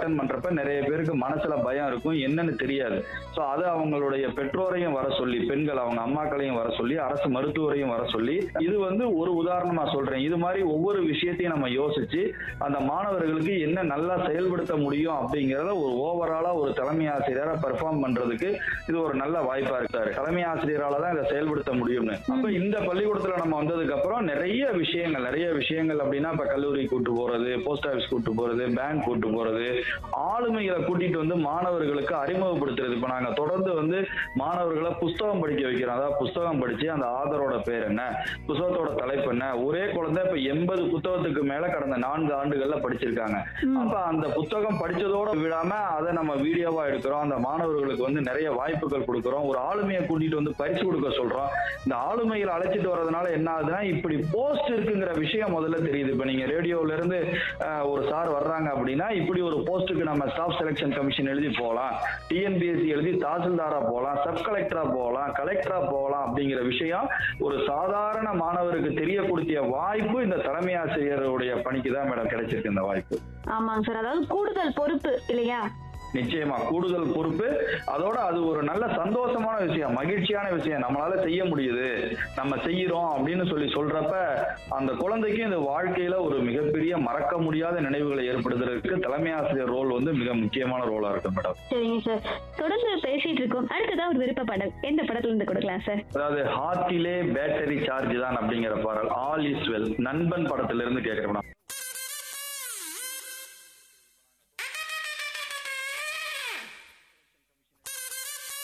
attend பண்றப்ப நிறைய பேருக்கு மனசுல பயம் இருக்கும் என்னன்னு தெரியாது ஸோ அது அவங்களுடைய பெற்றோரையும் வர சொல்லி பெண்கள் அவங்க அம்மாக்களையும் வர சொல்லி அரசு மருத்துவரையும் வர சொல்லி இது வந்து ஒரு உதாரணமா சொல்றேன் இது மாதிரி ஒவ்வொரு விஷயத்தையும் நம்ம யோசிச்சு அந்த மாணவர்களுக்கு என்ன நல்லா செயல்படுத்த முடியும் அப்படிங்கறத ஒரு ஓவராலா ஒரு தலைமை ஆசிரியரா பெர்ஃபார்ம் பண்றதுக்கு இது ஒரு நல்ல வாய்ப்பா இருக்காரு தலைமை ஆசிரியரால தான் இதை செயல்படுத்த முடியும்னு அப்ப இந்த பள்ளிக்கூடத்துல நம்ம வந்ததுக்கு அப்புறம் நிறைய விஷயங்கள் நிறைய விஷயங்கள் அப்படின்னா இப்ப கல்லூரி கூட்டு போறது போஸ்ட் ஆபீஸ் கூட்டு போறது பேங்க் கூட்டு போறது ஆளுமைகளை கூட்டிட்டு வந்து மாணவர்களுக்கு அறிமுகப்படுத்துறது இப்ப நாங்க தொடர்ந்து வந்து மாணவர்களை புஸ்தகம் படிக்க வைக்கிறோம் அதாவது புஸ்தகம் படிச்சு அந்த ஆதரோட பேர் என்ன புத்தகத்தோட தலைப்பு என்ன ஒரே குழந்தை இப்ப எண்பது புத்தகத்துக்கு மேல கடந்த நான்கு ஆண்டுகள்ல படிச்சிருக்காங்க அப்ப அந்த புத்தகம் படிச்சதோட விடாம அதை நம்ம வீடியோவா எடுக்கிறோம் அந்த மாணவர்களுக்கு வந்து நிறைய வாய்ப்புகள் கொடுக்கிறோம் ஒரு ஆளுமையை கூட்டிட்டு வந்து பரிசு கொடுக்க சொல்றோம் இந்த ஆளுமைகளை அழைச்சிட்டு வர்றதுனால என்ன ஆகுதுன்னா இப்படி போஸ்ட் இருக்குங்கிற விஷயம் முதல்ல தெரியுது இப்ப நீங்க ரேடியோல இருந்து அஹ், ஒரு சார் வர்றாங்க அப்படின்னா இப்படி ஒரு போஸ்ட்டுக்கு நம்ம ஸ்டாஃப் செலெக்ஷன் கமிஷன் எழுதி போகலாம் டிஎன்பிஎஸ்சி எழுதி தாசில்தாரா போகலாம் சப் கலெக்டரா போகலாம் கலெக்டரா போகலாம் அப்படிங்கிற விஷயம் ஒரு சாதாரண மாணவருக்கு தெரியக்கூடிய வாய்ப்பு இந்த தலைமை ஆசிரியருடைய பணிக்கு தான் மேடம் கிடைச்சிருக்கு இந்த வாய்ப்பு ஆமாங்க சார் அதாவது கூடுதல் பொறுப்பு இல்லையா நிச்சயமா கூடுதல் பொறுப்பு அதோட அது ஒரு நல்ல சந்தோஷமான விஷயம் மகிழ்ச்சியான விஷயம் நம்மளால செய்ய முடியுது நம்ம செய்யறோம் அப்படின்னு சொல்லி சொல்றப்ப அந்த குழந்தைக்கும் இந்த வாழ்க்கையில ஒரு மிகப்பெரிய மறக்க முடியாத நினைவுகளை ஏற்படுத்துறதுக்கு தலைமை ஆசிரியர் ரோல் வந்து மிக முக்கியமான ரோலா இருக்கு மேடம் சரிங்க சார் தொடர்ந்து பேசிட்டு இருக்கோம் அடுத்ததா ஒரு விருப்ப பாடல் எந்த படத்துல இருந்து கொடுக்கலாம் சார் அதாவது ஹார்ட்டிலே பேட்டரி சார்ஜ் தான் அப்படிங்கிற பாடல் ஆல் இஸ் வெல் நண்பன் படத்துல இருந்து கேட்கிறேன் மேடம்